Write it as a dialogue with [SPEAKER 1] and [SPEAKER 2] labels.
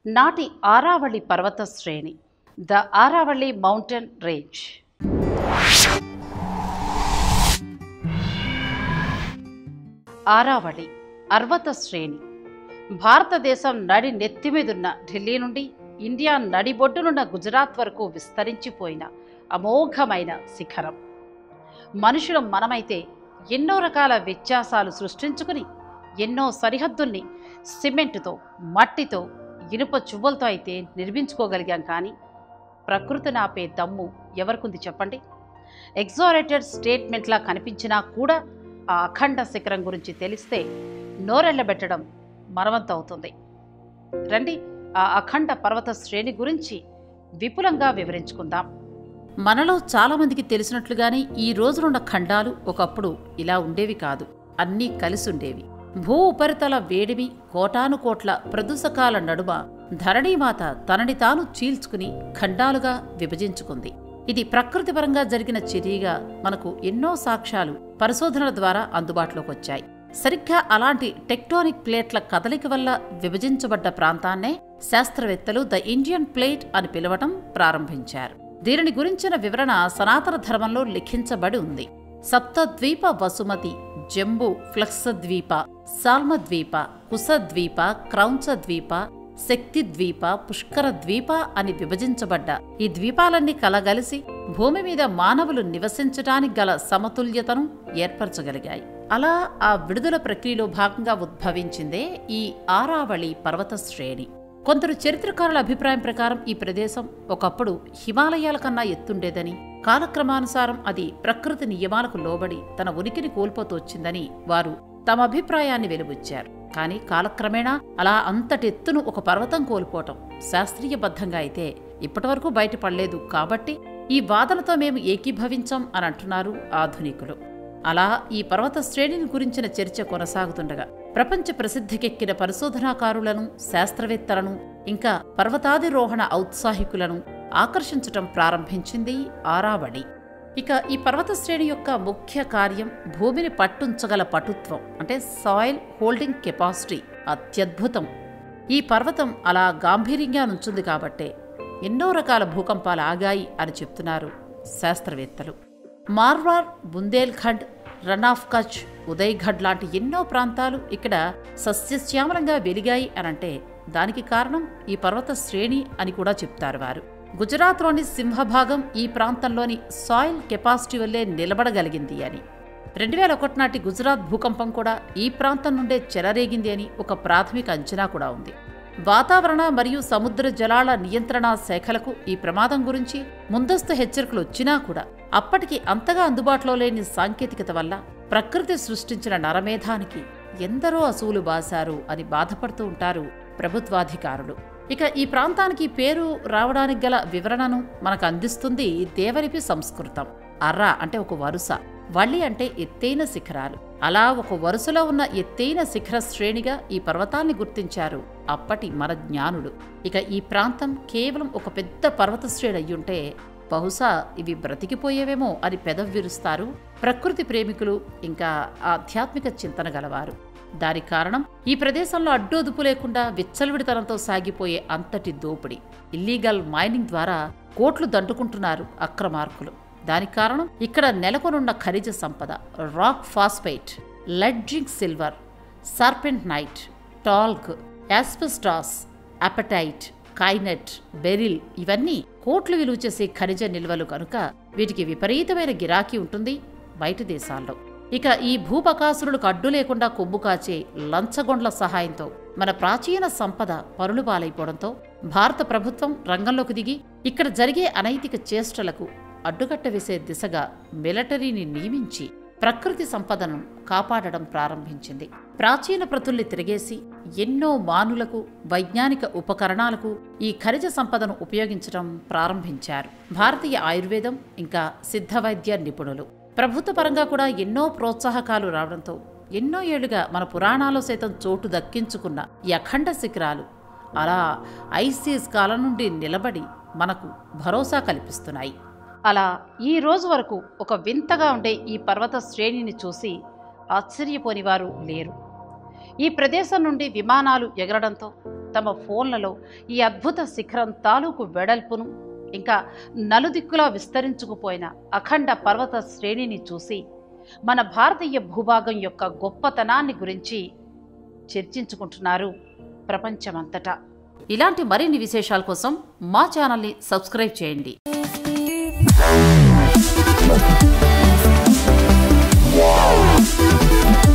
[SPEAKER 1] నాటి ఆరావళి పర్వత శ్రేణి the Aravali mountain range Aravali పర్వత శ్రేణి భారతదేశం నడి నెత్తిమీదున్న ఢిల్లీ నుండి ఇండియా నడిబొడ్డునున్న గుజరాత్ వరకు విస్తరించిపోయిన అమోఘమైన శిఖరం మనుషులు మనమైతే ఎన్నో రకాల వ్యత్యాసాలు సృష్టించుకుని ఎన్నో సరిహద్దుల్ని సిమెంటుతో మట్టితో ఇనుప చువ్వలతో అయితే నిర్మించుకోగలిగాం కానీ ప్రకృతిని ఆపే దమ్ము ఎవరికుంది చెప్పండి ఎగ్జారేటెడ్ స్టేట్మెంట్లా కనిపించినా కూడా ఆ అఖండ శిఖరం గురించి తెలిస్తే నోరెళ్ళబెట్టడం మరవంతు అవుతుంది రండి ఆ అఖండ పర్వత శ్రేణి గురించి విపులంగా వివరించుకుందాం మనలో చాలామందికి తెలిసినట్లుగానే ఈ రోజునున్న ఖండాలు ఒకప్పుడు ఇలా ఉండేవి కాదు అన్నీ కలిసి ఉండేవి భూ ఉపరితల వేడిమి కోటానుకోట్ల ప్రదూషకాల నడుమ ధరణీమాత తనని తాను చీల్చుకుని ఖండాలుగా విభజించుకుంది ఇది ప్రకృతిపరంగా జరిగిన చర్యగా మనకు ఎన్నో సాక్ష్యాలు పరిశోధనల ద్వారా అందుబాటులోకి వచ్చాయి సరిగ్గా అలాంటి టెక్టోనిక్ ప్లేట్ల కదలిక వల్ల విభజించబడ్డ ప్రాంతాన్నే శాస్త్రవేత్తలు ద ఇండియన్ ప్లేట్ అని పిలవటం ప్రారంభించారు దీనిని గురించిన వివరణ సనాతన ధర్మంలో లిఖించబడి ఉంది సప్తద్వీప వసుమతి జంబు ఫ్లక్సద్వీప సాల్మద్వీప కుసద్వీప క్రౌంచద్వీప శక్తి ద్వీప పుష్కర ద్వీప అని విభజించబడ్డ ఈ ద్వీపాలన్నీ కలగలిసి భూమి మీద మానవులు నివసించటానికి గల సమతుల్యతను ఏర్పరచగలిగాయి అలా ఆ విడుదల ప్రక్రియలో భాగంగా ఉద్భవించిందే ఈ ఆరావళి పర్వత శ్రేణి కొందరు చరిత్రకారుల అభిప్రాయం ప్రకారం ఈ ప్రదేశం ఒకప్పుడు హిమాలయాల కన్నా ఎత్తుండేదని కాలక్రమానుసారం అది ప్రకృతి నియమాలకు లోబడి తన ఉనికిని కోల్పోతూ వచ్చిందని వారు తమ అభిప్రాయాన్ని వెలుబుచ్చారు కానీ కాలక్రమేణా అలా అంతటెత్తును ఒక పర్వతం కోల్పోవటం శాస్త్రీయబద్ధంగా అయితే ఇప్పటివరకు బయటపడలేదు కాబట్టి ఈ వాదనతో మేము ఏకీభవించాం అని అంటున్నారు ఆధునికులు అలా ఈ పర్వత శ్రేణిని గురించిన చర్చ కొనసాగుతుండగా ప్రపంచ ప్రసిద్ధికెక్కిన పరిశోధనాకారులను శాస్త్రవేత్తలను ఇంకా పర్వతాధిరోహణ ఔత్సాహికులను ఆకర్షించటం ప్రారంభించింది ఆరావళి ఇక ఈ పర్వత శ్రేణి యొక్క ముఖ్య కార్యం భూమిని పట్టుంచగల పటుత్వం అంటే సాయిల్ హోల్డింగ్ కెపాసిటీ అత్యద్భుతం ఈ పర్వతం అలా గాంభీర్యంగా నుంచుంది కాబట్టే ఎన్నో రకాల భూకంపాలు ఆగాయి అని చెప్తున్నారు శాస్త్రవేత్తలు మార్వార్ బుందేల్ఖండ్ రన్ ఆఫ్ కచ్ ఉదయ్ఘడ్ లాంటి ఎన్నో ప్రాంతాలు ఇక్కడ సస్యశ్యామలంగా వెలిగాయి అనంటే దానికి కారణం ఈ పర్వత శ్రేణి అని కూడా చెప్తారు వారు గుజరాత్లోని సింహభాగం ఈ ప్రాంతంలోని సాయిల్ కెపాసిటీ వల్లే నిలబడగలిగింది అని రెండు వేల ఒకటి నాటి గుజరాత్ భూకంపం కూడా ఈ ప్రాంతం నుండే చెలరేగింది అని ఒక ప్రాథమిక అంచనా కూడా ఉంది వాతావరణ మరియు సముద్ర జలాల నియంత్రణ శాఖలకు ఈ ప్రమాదం గురించి ముందస్తు హెచ్చరికలు వచ్చినా కూడా అప్పటికి అంతగా అందుబాటులో లేని సాంకేతికత వల్ల ప్రకృతి సృష్టించిన నరమేధానికి ఎందరో అసువులు బాశారు అని బాధపడుతూ ఉంటారు ప్రభుత్వాధికారులు ఇక ఈ ప్రాంతానికి పేరు రావడానికి గల వివరణను మనకు అందిస్తుంది దేవరిపి సంస్కృతం అర్ర అంటే ఒక వరుస వళ్ళి అంటే ఎత్తైన శిఖరాలు అలా ఒక వరుసలో ఉన్న ఎత్తైన శిఖర శ్రేణిగా ఈ పర్వతాల్ని గుర్తించారు అప్పటి మన జ్ఞానులు ఇక ఈ ప్రాంతం కేవలం ఒక పెద్ద పర్వత శ్రేణి అయ్యుంటే బహుశా ఇవి బ్రతికిపోయేవేమో అని పెదవి విరుస్తారు ప్రకృతి ప్రేమికులు ఇంకా ఆధ్యాత్మిక చింతన గలవారు దానికి కారణం ఈ ప్రదేశంలో అడ్డోదుపు లేకుండా విచ్చలవిడితనంతో సాగిపోయే అంతటి దోపిడీ ఇల్లీగల్ మైనింగ్ ద్వారా కోట్లు దండుకుంటున్నారు అక్రమార్కులు దానికి కారణం ఇక్కడ నెలకొనున్న ఖనిజ సంపద rock phosphate lead zinc silver serpentine talc asbestos apatite kyanite beryl ఇవన్నీ కోట్లు విలువ చేసే ఖనిజ నిల్వలు కనుక వీటికి విపరీతమైన గిరాకీ ఉంటుంది బయట దేశాల్లో ఇక ఈ భూపకాసురులకు అడ్డు లేకుండా కొమ్ము కాచే లంచగొండ్ల సహాయంతో మన ప్రాచీన సంపద పరులు పాలైపోవడంతో భారత ప్రభుత్వం రంగంలోకి దిగి ఇక్కడ జరిగే అనైతిక చేష్టలకు అడ్డుకట్ట వేసే దిశగా మిలిటరీని నియమించి ప్రకృతి సంపదను కాపాడడం ప్రారంభించింది ప్రాచీన ప్రతుల్ని తిరిగేసి ఎన్నో మానులకు వైజ్ఞానిక ఉపకరణాలకు ఈ ఖనిజ సంపదను ఉపయోగించడం ప్రారంభించారు భారతీయ ఆయుర్వేదం ఇంకా సిద్ధ వైద్య నిపుణులు ప్రభుత్వ పరంగా కూడా ఎన్నో ప్రోత్సాహకాలు రావడంతో ఎన్నో ఏళ్లుగా మన పురాణాల్లో సైతం చోటు దక్కించుకున్న ఈ అఖండ శిఖరాలు అలా ఐసీస్ కాలం నుండి నిలబడి మనకు భరోసా కల్పిస్తున్నాయి అలా ఈ రోజు వరకు ఒక వింతగా ఉండే ఈ పర్వత శ్రేణిని చూసి ఆశ్చర్యపోని వారు లేరు ఈ ప్రదేశం నుండి విమానాలు ఎగరడంతో తమ ఫోన్లలో ఈ అద్భుత శిఖరం తాలూకు వెడల్పును ఇంకా నలుదిక్కులా విస్తరించుకుపోయిన అఖండ పర్వత శ్రేణిని చూసి మన భారతీయ భూభాగం యొక్క గొప్పతనాన్ని గురించి చర్చించుకుంటున్నారు ప్రపంచమంతటా ఇలాంటి మరిన్ని విశేషాల కోసం మా ఛానల్ని సబ్స్క్రైబ్ చేయండి
[SPEAKER 2] Wow.